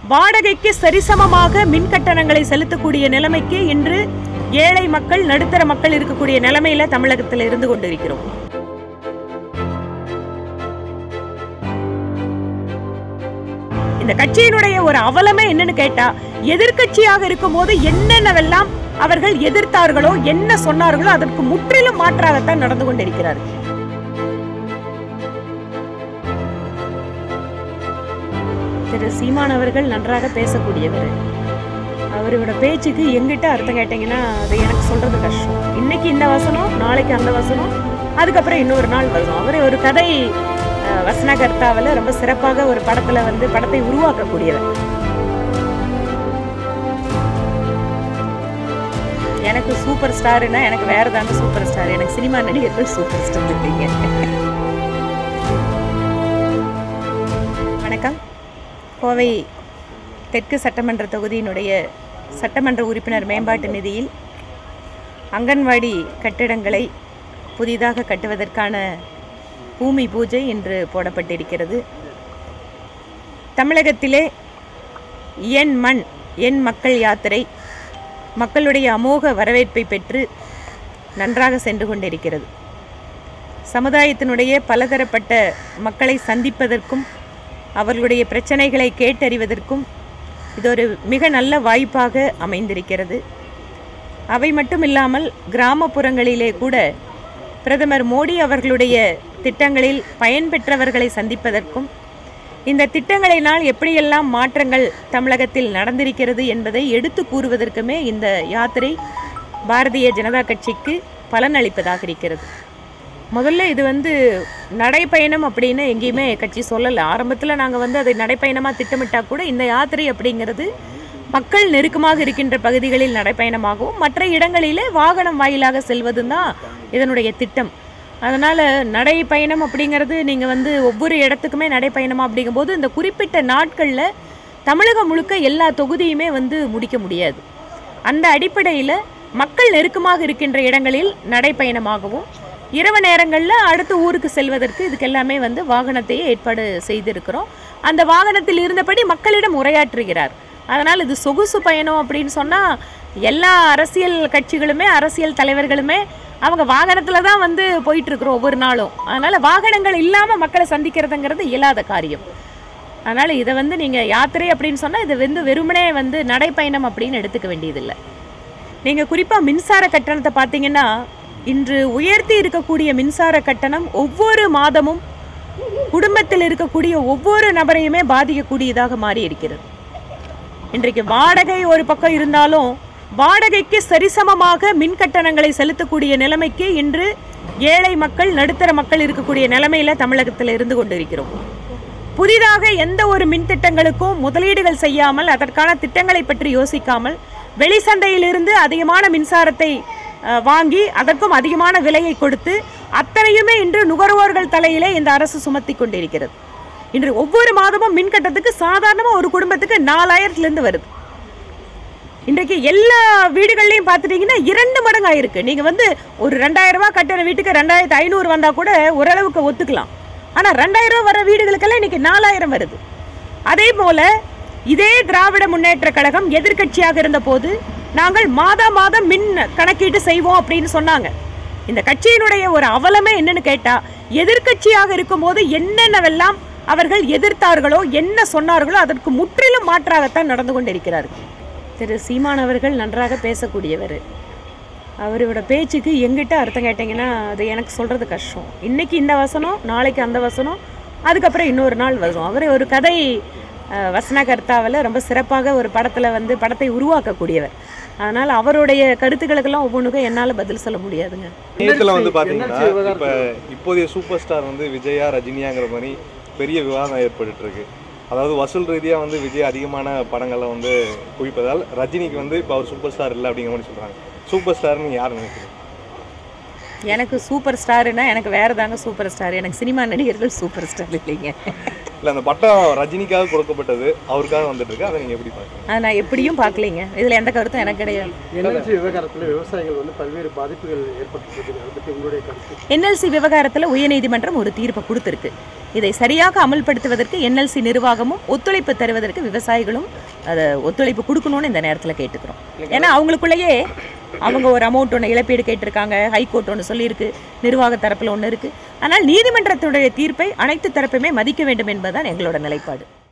வாடகைக்கு சரிசமமாக மின் கட்டணங்களை செலுத்தக்கூடிய நிலைமைக்கு இன்று ஏழை மக்கள் நடுத்தர மக்கள் இருக்கக்கூடிய நிலைமையில தமிழகத்தில் இருந்து கொண்டிருக்கிறோம் இந்த கட்சியினுடைய ஒரு அவலமே என்னன்னு கேட்டா எதிர்க்கட்சியாக இருக்கும்போது என்னென்னவெல்லாம் அவர்கள் எதிர்த்தார்களோ என்ன சொன்னார்களோ அதற்கு முற்றிலும் மாற்றாகத்தான் நடந்து கொண்டிருக்கிறார்கள் திரு சீமான் அவர்கள் நன்றாக பேசக்கூடியவர் அவரோட பேச்சுக்கு எங்கிட்ட அர்த்தம் கேட்டீங்கன்னா அது எனக்கு சொல்றது கஷ்டம் இன்னைக்கு இந்த வசனம் நாளைக்கு அந்த வசனம் அதுக்கப்புறம் இன்னொரு நாள் வரும் அவர் ஒரு கதை அஹ், வசனகர்த்தாவில் ரொம்ப சிறப்பாக ஒரு படத்துல வந்து படத்தை உருவாக்கக்கூடியவர் எனக்கு சூப்பர் ஸ்டார்னா எனக்கு வேற தாங்க சூப்பர் ஸ்டார் எனக்கு சினிமா நடிகர்கள் சூப்பர் ஸ்டார் இல்லைங்க வணக்கம் கோவை தெற்கு சட்டமன்ற தொகுதியினுடைய சட்டமன்ற உறுப்பினர் மேம்பாட்டு நிதியில் அங்கன்வாடி கட்டிடங்களை புதிதாக கட்டுவதற்கான பூமி பூஜை இன்று போடப்பட்டிருக்கிறது தமிழகத்திலே என் மண் என் மக்கள் யாத்திரை மக்களுடைய அமோக வரவேற்பை பெற்று நன்றாக சென்று கொண்டிருக்கிறது சமுதாயத்தினுடைய பலதரப்பட்ட மக்களை சந்திப்பதற்கும் அவர்களுடைய பிரச்சனைகளை கேட்டறிவதற்கும் இது ஒரு மிக நல்ல வாய்ப்பாக அமைந்திருக்கிறது அவை மட்டும் இல்லாமல் கிராமப்புறங்களிலே கூட பிரதமர் மோடி அவர்களுடைய திட்டங்களில் பயன்பெற்றவர்களை சந்திப்பதற்கும் இந்த திட்டங்களினால் எப்படியெல்லாம் மாற்றங்கள் தமிழகத்தில் நடந்திருக்கிறது என்பதை எடுத்து கூறுவதற்குமே இந்த யாத்திரை பாரதிய ஜனதா கட்சிக்கு பலனளிப்பதாக இருக்கிறது முதல்ல இது வந்து நடைப்பயணம் அப்படின்னு எங்கேயுமே கட்சி சொல்லலை ஆரம்பத்தில் நாங்கள் வந்து அதை நடைப்பயணமாக திட்டமிட்டா கூட இந்த யாத்திரை அப்படிங்கிறது மக்கள் நெருக்கமாக இருக்கின்ற பகுதிகளில் நடைப்பயணமாகவும் மற்ற இடங்களிலே வாகனம் வாயிலாக செல்வதும் தான் இதனுடைய திட்டம் அதனால் நடைப்பயணம் அப்படிங்கிறது நீங்கள் வந்து ஒவ்வொரு இடத்துக்குமே நடைப்பயணமாக அப்படிங்கும்போது இந்த குறிப்பிட்ட நாட்களில் தமிழகம் முழுக்க எல்லா தொகுதியுமே வந்து முடிக்க முடியாது அந்த அடிப்படையில் மக்கள் நெருக்கமாக இருக்கின்ற இடங்களில் நடைப்பயணமாகவும் இரவு நேரங்களில் அடுத்த ஊருக்கு செல்வதற்கு இதுக்கு எல்லாமே வந்து வாகனத்தையே ஏற்பாடு செய்திருக்கிறோம் அந்த வாகனத்தில் இருந்தபடி மக்களிடம் உரையாற்றுகிறார் அதனால் இது சொகுசு பயணம் அப்படின்னு சொன்னால் எல்லா அரசியல் கட்சிகளுமே அரசியல் தலைவர்களுமே அவங்க வாகனத்தில் தான் வந்து போயிட்டு இருக்கிறோம் ஒவ்வொரு நாளும் அதனால் வாகனங்கள் இல்லாமல் மக்களை சந்திக்கிறதுங்கிறது இயலாத காரியம் அதனால் இதை வந்து நீங்கள் யாத்திரை அப்படின்னு சொன்னால் இது வந்து வெறுமனே வந்து நடைப்பயணம் அப்படின்னு எடுத்துக்க வேண்டியதில்லை நீங்கள் குறிப்பாக மின்சார கட்டணத்தை பார்த்தீங்கன்னா இன்று உயர்த்தி இருக்கக்கூடிய மின்சார கட்டணம் ஒவ்வொரு மாதமும் குடும்பத்தில் இருக்கக்கூடிய ஒவ்வொரு நபரையுமே பாதிக்கக்கூடியதாக மாறி இருக்கிறது இன்றைக்கு வாடகை ஒரு பக்கம் இருந்தாலும் வாடகைக்கு சரிசமமாக மின் கட்டணங்களை செலுத்தக்கூடிய நிலைமைக்கு இன்று ஏழை மக்கள் நடுத்தர மக்கள் இருக்கக்கூடிய நிலைமையில தமிழகத்தில் இருந்து கொண்டிருக்கிறோம் புதிதாக எந்த ஒரு மின் திட்டங்களுக்கும் முதலீடுகள் செய்யாமல் அதற்கான திட்டங்களை பற்றி யோசிக்காமல் வெளிசந்தையிலிருந்து அதிகமான மின்சாரத்தை அஹ், வாங்கி அதற்கும் அதிகமான விலையை கொடுத்து அத்தனையுமே இன்று நுகர்வோர்கள் தலையிலே இந்த அரசு சுமத்தி கொண்டிருக்கிறது இன்று ஒவ்வொரு மாதமும் மின் கட்டணத்துக்கு சாதாரணமாக ஒரு குடும்பத்துக்கு நாலாயிரத்துலேருந்து வருது இன்றைக்கு எல்லா வீடுகள்லையும் பார்த்துட்டீங்கன்னா இரண்டு மடங்கு ஆயிருக்கு நீங்கள் வந்து ஒரு ரெண்டாயிரம் ரூபாய் கட்டின வீட்டுக்கு ரெண்டாயிரத்து ஐநூறு வந்தால் கூட ஓரளவுக்கு ஒத்துக்கலாம் ஆனால் ரெண்டாயிரம் ரூபாய் வர வீடுகளுக்கெல்லாம் இன்னைக்கு நாலாயிரம் வருது அதே போல இதே திராவிட முன்னேற்ற கழகம் எதிர்க்கட்சியாக இருந்தபோது நாங்கள் மாதா மாதம் மின் கணக்கீட்டு செய்வோம் அப்படின்னு சொன்னாங்க இந்த கட்சியினுடைய ஒரு அவலமே என்னன்னு கேட்டா எதிர்க்கட்சியாக இருக்கும்போது என்னென்னவெல்லாம் அவர்கள் எதிர்த்தார்களோ என்ன சொன்னார்களோ அதற்கு முற்றிலும் மாற்றாகத்தான் நடந்து கொண்டிருக்கிறார்கள் திரு சீமான் அவர்கள் நன்றாக பேசக்கூடியவர் அவரோட பேச்சுக்கு எங்கிட்ட அர்த்தம் கேட்டிங்கன்னா அது எனக்கு சொல்கிறது கஷ்டம் இன்னைக்கு இந்த வசனம் நாளைக்கு அந்த வசனம் அதுக்கப்புறம் இன்னொரு நாள் வரும் அவர் ஒரு கதை அஹ், வசனகர்த்தாவில் ரொம்ப சிறப்பாக ஒரு படத்தில் வந்து படத்தை உருவாக்கக்கூடியவர் அதனால் அவருடைய கருத்துக்களுக்கெல்லாம் ஒவ்வொன்றுக்கும் என்னால் பதில் சொல்ல முடியாதுங்க நேத்துல வந்து NLC பாத்தீங்கன்னா விவகாரத்துல- இப்ப இப்போதைய சூப்பர் ஸ்டார் வந்து விஜயா ரஜினியாங்கிற மாதிரி பெரிய விவாதம் ஏற்பட்டுட்டு இருக்கு அதாவது வசூல் ரீதியா வந்து விஜய் அதிகமான படங்களை வந்து குவிப்பதால் ரஜினிக்கு வந்து இப்போ அவர் சூப்பர் ஸ்டார் இல்லை அப்படிங்கிற மாதிரி சொல்றாங்க சூப்பர் ஸ்டார்னு யார் நினைக்கிறீங்க எனக்கு சூப்பர் ஸ்டாருன்னா எனக்கு வேறு தாங்க சூப்பர் ஸ்டார் எனக்கு சினிமா நடிகர்கள் சூப்பர் ஸ்டார் இல்லைங்க இல்ல அந்த பட்டம் ரஜினிக்காக கொடுக்கப்பட்டது அவருக்காக வந்துட்டு இருக்கு அதை நீங்க எப்படி பாக்குறீங்க அதை நான் எப்படியும் பார்க்கலைங்க இதில் எந்த கருத்தும் எனக்கு கிடையாது என்எல்சி விவகாரத்தில் விவசாயிகள் வந்து பல்வேறு பாதிப்புகள் ஏற்பட்டிருக்கு அதை பற்றி உங்களுடைய கருத்து என்எல்சி விவகாரத்தில் உயர்நீதிமன்றம் ஒரு தீர்ப்பை கொடுத்துருக்கு இதை சரியாக அமல்படுத்துவதற்கு என்எல்சி நிர்வாகமும் ஒத்துழைப்பு தருவதற்கு விவசாயிகளும் அதை ஒத்துழைப்பு கொடுக்கணும்னு இந்த நேரத்தில் கேட்டுக்கிறோம் ஏன்னா அவங்களுக்குள்ளேயே அவங்க ஒரு அமௌண்ட் ஒன்று இழப்பீடு கேட்டிருக்காங்க ஹைகோர்ட் ஒன்று சொல்லியிருக்கு நிர்வாக தரப்பில் ஒன்று இருக்குது ஆனால் நீதிமன்றத்துடைய தீர்ப்பை அனைத்து தரப்புமே மதிக்க வேண்டும் என்பதுதான் எங்களோட நிலைப்பாடு